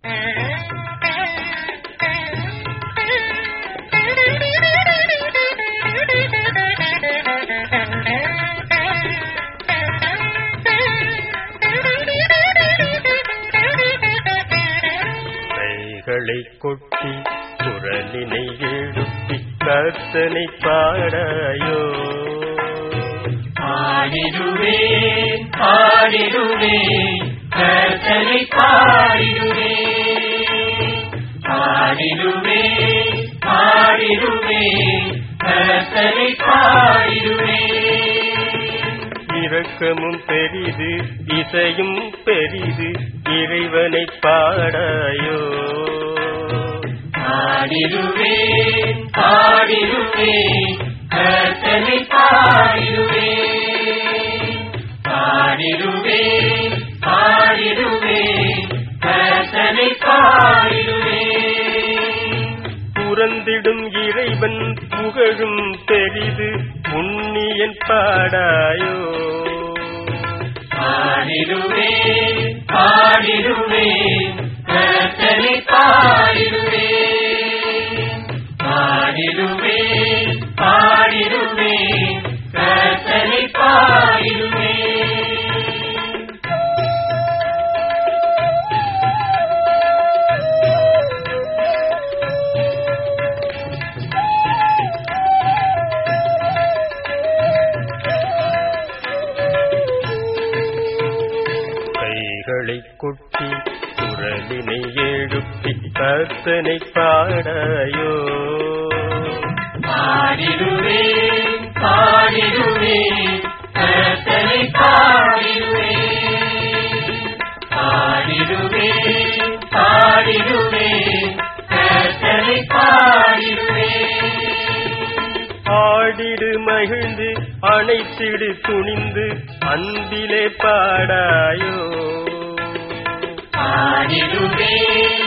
கைகளை கொட்டி குரலினை எழுப்பி கர்த்தனை பாடாயோ பாடிடுவேன் பாடிடுவேன் கர்த்தனை பாடிடுவேன் பாடிடுவேன் பாடிடுவேன் கர்த்தனை பாடிடுவேன் இரக்கமும் பெரிது இசையும் பெரிது இறைவனை பாடாயோ பாடிடுவேன் பாடிடுவேன் கர்த்தனை பாடிடுவேன் பாடிடுவேன் பாடிடுவேன் கர்த்தனை பாடிடுவேன் புறந்திடும் இறைவன் புகழும் பெரிது புண்ணியன் பாடாயோ பாடிடுவேன் பாடிடுவேன் கர்த்தனை பாடிடுவேன் பாடிடுவேன் பாடிடுவேன் கர்த்தனை பாடிடுவேன் கைகளை கொட்டி குரலினை எழுப்பி கர்த்தனை பாடாயோ பாடிடுவேன் பாடிடுவேன் கர்த்தனை பாடிடுவேன் பாடிடுவேன் பாடிடுவேன் கர்த்தனை பாடிடுவேன் ஆடிடு மகிழ்ந்து அணைத்திடு துணிந்து அன்பிலே பாடாயோ பாடிடுவேன்